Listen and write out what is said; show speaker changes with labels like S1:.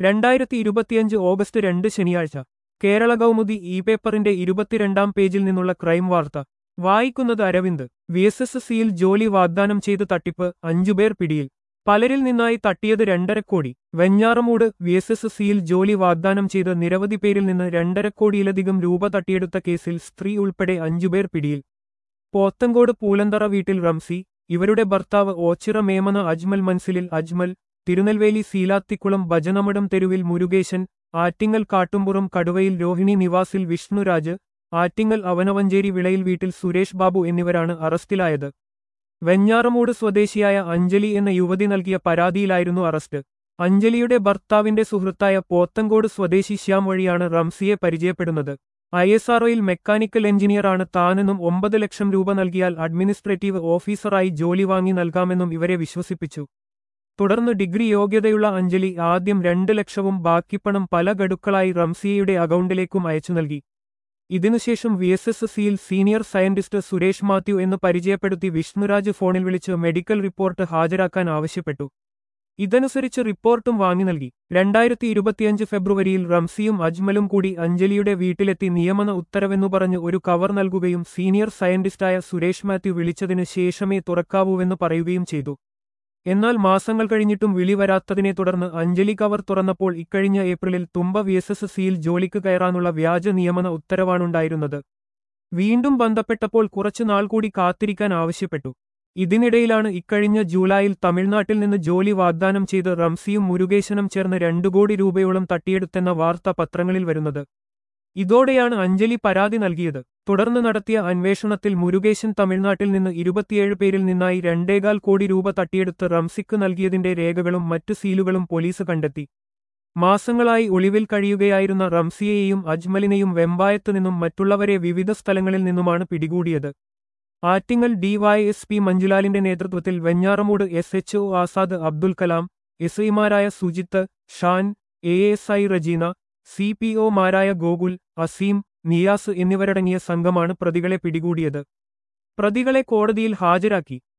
S1: രണ്ടായിരത്തി ഇരുപത്തിയഞ്ച് ഓഗസ്റ്റ് രണ്ട് ശനിയാഴ്ച കേരള കൗമുദി ഇ പേപ്പറിന്റെ ഇരുപത്തിരണ്ടാം പേജിൽ നിന്നുള്ള ക്രൈം വാർത്ത വായിക്കുന്നത് അരവിന്ദ് വി എസ് എസ് സിയിൽ ജോലി വാഗ്ദാനം ചെയ്ത് തട്ടിപ്പ് അഞ്ചുപേർ പിടിയിൽ പലരിൽ നിന്നായി തട്ടിയത് രണ്ടര കോടി വെഞ്ഞാറമൂട് വി എസ് എസ് സിയിൽ ജോലി വാഗ്ദാനം ചെയ്ത് നിരവധി പേരിൽ നിന്ന് രണ്ടര കോടിയിലധികം രൂപ തട്ടിയെടുത്ത കേസിൽ സ്ത്രീ ഉൾപ്പെടെ അഞ്ചുപേർ പിടിയിൽ പോത്തങ്കോട് പൂലന്തറ വീട്ടിൽ റംസി ഇവരുടെ ഭർത്താവ് ഓച്ചിറ മേമന അജ്മൽ മൻസിലിൽ അജ്മൽ തിരുനെൽവേലി സീലാത്തിക്കുളം ഭജനമഠം തെരുവിൽ മുരുകേശൻ ആറ്റിങ്ങൽ കാട്ടുംപുറം കടുവയിൽ രോഹിണി നിവാസിൽ വിഷ്ണുരാജ് ആറ്റിങ്ങൽ അവനവഞ്ചേരി വിളയിൽ വീട്ടിൽ സുരേഷ് ബാബു എന്നിവരാണ് അറസ്റ്റിലായത് വെഞ്ഞാറമൂട് സ്വദേശിയായ അഞ്ജലി എന്ന യുവതി നൽകിയ പരാതിയിലായിരുന്നു അറസ്റ്റ് അഞ്ജലിയുടെ ഭർത്താവിന്റെ സുഹൃത്തായ പോത്തങ്കോട് സ്വദേശി ശ്യാം വഴിയാണ് റംസിയെ പരിചയപ്പെടുന്നത് ഐ എസ് ആർഒയിൽ മെക്കാനിക്കൽ എഞ്ചിനീയറാണ് താനെന്നും ഒമ്പത് ലക്ഷം രൂപ നൽകിയാൽ അഡ്മിനിസ്ട്രേറ്റീവ് ഓഫീസറായി ജോലി വാങ്ങി നൽകാമെന്നും ഇവരെ വിശ്വസിപ്പിച്ചു തുടർന്ന് ഡിഗ്രി യോഗ്യതയുള്ള അഞ്ജലി ആദ്യം രണ്ട് ലക്ഷവും ബാക്കിപ്പണം പല ഗഡുക്കളായി റംസിയയുടെ അക്കൗണ്ടിലേക്കും അയച്ചു നൽകി ഇതിനുശേഷം വി എസ് എസ് സിയിൽ സീനിയർ സയന്റിസ്റ്റ് സുരേഷ് മാത്യു എന്ന് പരിചയപ്പെടുത്തി വിഷ്ണുരാജ് ഫോണിൽ വിളിച്ച് മെഡിക്കൽ റിപ്പോർട്ട് ഹാജരാക്കാൻ ആവശ്യപ്പെട്ടു ഇതനുസരിച്ച് റിപ്പോർട്ടും വാങ്ങി നൽകി രണ്ടായിരത്തി ഇരുപത്തിയഞ്ച് ഫെബ്രുവരിയിൽ റംസിയും അജ്മലും കൂടി അഞ്ജലിയുടെ വീട്ടിലെത്തി നിയമന ഉത്തരവെന്നു പറഞ്ഞ് ഒരു കവർ നൽകുകയും സീനിയർ സയന്റിസ്റ്റായ സുരേഷ് മാത്യു വിളിച്ചതിന് ശേഷമേ തുറക്കാവൂവെന്ന് പറയുകയും ചെയ്തു എന്നാൽ മാസങ്ങൾ കഴിഞ്ഞിട്ടും വിളി വരാത്തതിനെ തുടർന്ന് അഞ്ജലി കവർ തുറന്നപ്പോൾ ഇക്കഴിഞ്ഞ ഏപ്രിലിൽ തുമ്പ വി എസ് എസ് സിയിൽ ജോലിക്ക് കയറാനുള്ള വ്യാജ നിയമന ഉത്തരവാണുണ്ടായിരുന്നത് വീണ്ടും ബന്ധപ്പെട്ടപ്പോൾ കുറച്ചു നാൾ കൂടി കാത്തിരിക്കാൻ ആവശ്യപ്പെട്ടു ഇതിനിടയിലാണ് ഇക്കഴിഞ്ഞ ജൂലൈയിൽ തമിഴ്നാട്ടിൽ നിന്ന് ജോലി വാഗ്ദാനം ചെയ്ത് റംസിയും മുരുകേശനും ചേർന്ന് രണ്ടു കോടി രൂപയോളം തട്ടിയെടുത്തെന്ന വാർത്ത പത്രങ്ങളിൽ വരുന്നത് ഇതോടെയാണ് അഞ്ജലി പരാതി നൽകിയത് തുടർന്ന് നടത്തിയ അന്വേഷണത്തിൽ മുരുകേശൻ തമിഴ്നാട്ടിൽ നിന്ന് ഇരുപത്തിയേഴ് പേരിൽ നിന്നായി രണ്ടേകാൽ കോടി രൂപ തട്ടിയെടുത്ത് റംസിക്ക് നൽകിയതിന്റെ രേഖകളും മറ്റു സീലുകളും പോലീസ് കണ്ടെത്തി മാസങ്ങളായി ഒളിവിൽ കഴിയുകയായിരുന്ന റംസിയെയും അജ്മലിനെയും വെമ്പായത്ത് നിന്നും മറ്റുള്ളവരെ വിവിധ സ്ഥലങ്ങളിൽ നിന്നുമാണ് പിടികൂടിയത് ആറ്റിങ്ങൽ ഡിവൈഎസ്പി മഞ്ജുലാലിന്റെ നേതൃത്വത്തിൽ Venjaramoodu S H O Azad Abdul Kalam S ഐമാരായ Sujith Shan A S I Regina C P ഒമാരായ ഗോകുൽ അസീം നിയാസ് എന്നിവരടങ്ങിയ സംഘമാണ് പ്രതികളെ പിടികൂടിയത് പ്രതികളെ കോടതിയിൽ ഹാജരാക്കി